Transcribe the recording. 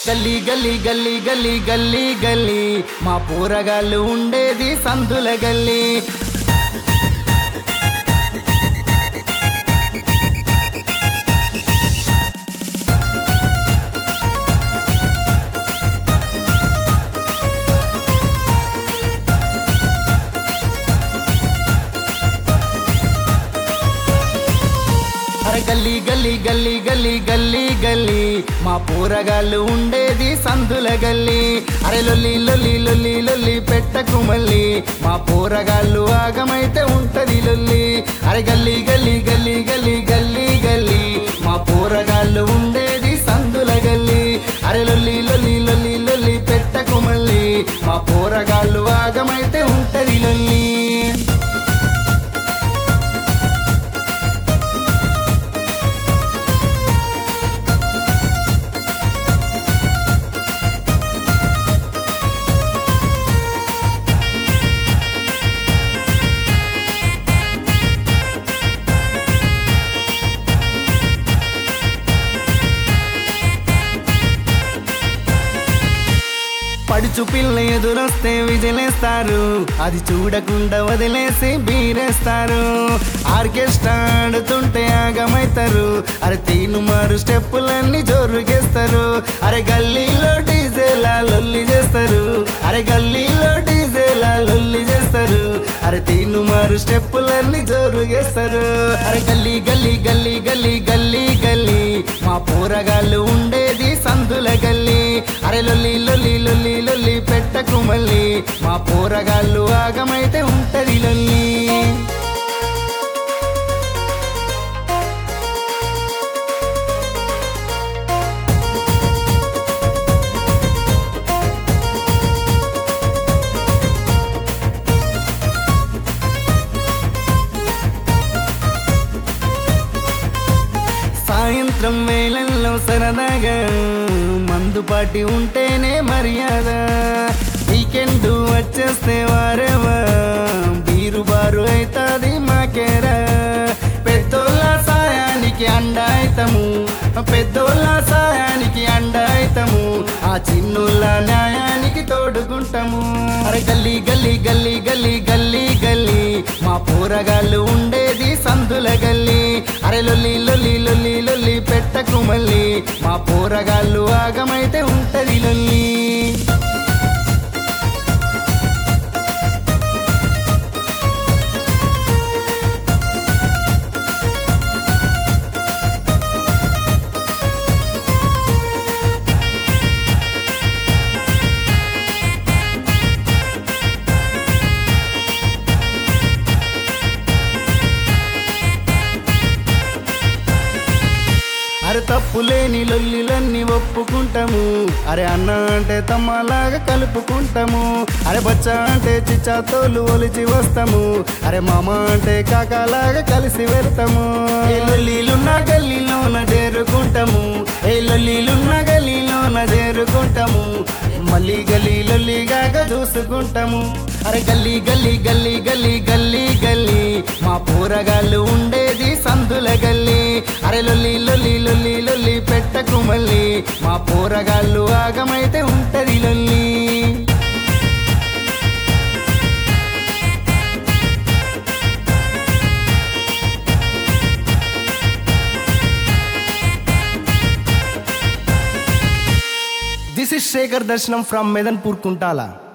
గల్లీ గల్లీ గల్లీ గల్లీ గల్లీ గల్లీ మా పూరగాళ్ళు ఉండేది సందుల గల్లీ అరే గల్లీ గల్లీ గల్లీ గల్లీ గల్లీ గల్లీ మా పూరగాళ్ళు ఉండేది సందుల గల్లీ అరే లొల్లి లొల్లి లొల్లి లొల్లి పెట్టకు మళ్ళీ మా పూరగాళ్ళు ఆగమైతే ఉంటది లొల్లి అరే గల్లీ గల్లీ గల్లీ గల్లీ గల్లీ గల్లీ మా పూరగాళ్ళు ఉండేది సందుల గల్లీ అరే లొల్లి లొల్లి లొల్లి లొల్లి పెట్టకు మళ్ళీ మా పూరగాళ్ళు ఆగమైతే ఉంటది లొల్లి పడుచు పిల్ల ఎదురొస్తే విజిలేస్తారు అది చూడకుండా వదిలేసి బీరేస్తారు ఆర్కెస్ట్రా ఆడుతుంటే ఆగమైతారు అరే తీను మారు స్టెప్పులన్నీ జోరుగేస్తారు అరే గల్లీలో డీజేలా లొల్లి చేస్తారు అరే గల్లీలో డీజేలా లొల్లి చేస్తారు అరే తీను మారు స్టెప్పులన్నీ జోరుగేస్తారు అరే గల్లీ గల్లీ గల్లీ గల్లీ గల్లీ గల్లీ మా పూరగాళ్ళు ఉండేది సందుల గల్లీ అరే లొల్లి లొల్లి లొల్లి లొల్లి పెట్టకు మళ్ళీ మా పూరగాళ్ళు ఆగమైతే ఉంటది లొల్లి సాయంత్రం వేళల్లో సరదాగా మందుపాటి ఉంటేనే మర్యాద వీకెండ్ వచ్చేస్తే వారేవా బీరు బారు అవుతాది మాకేరా పెద్దోళ్ళ సాయానికి అండ అయితము పెద్దోళ్ళ సాయానికి అండ అయితము ఆ చిన్నోళ్ళ న్యాయానికి తోడుకుంటాము అరే గల్లీ గల్లీ గల్లీ గల్లీ గల్లీ గల్లీ మా పూరగాళ్ళు ఉండేది సందుల గల్లీ అరే లొల్లి లొల్లి లొల్లి లొల్లి పెట్టకు మళ్ళీ మా పూరగాళ్ళు ఆగమైతే ఉంటది లొల్లి అరే తప్పులేని లొల్లిలన్నీ ఒప్పుకుంటాము అరే అన్న అంటే తమ్మలాగా కలుపుకుంటాము అరే బచ్చ అంటే చిచ్చాతోలు ఒలిచి వస్తాము అరే మామ అంటే కాకాలాగా కలిసి వెళ్తాము ఏ లొల్లిలున్న గల్లీలోన చేరుకుంటాము ఏ లొల్లిలున్న గల్లీలోన చేరుకుంటాము మళ్ళీ గల్లీ లొల్లిగాగా చూసుకుంటాము అరే గల్లీ గల్లీ గల్లీ గల్లీ గల్లీ గల్లీ మా పూరగాళ్ళు ఉండేది సందుల గల్లీ అరే లొల్లి లొల్లి లొల్లి లొల్లి పెట్టకు మళ్ళీ మా పూరగాళ్ళు ఆగమైతే ఉంటది లొల్లి దిస్ ఇస్ శేఖర్ దర్శనం ఫ్రమ్ మెదన్పూర్ కుంటాల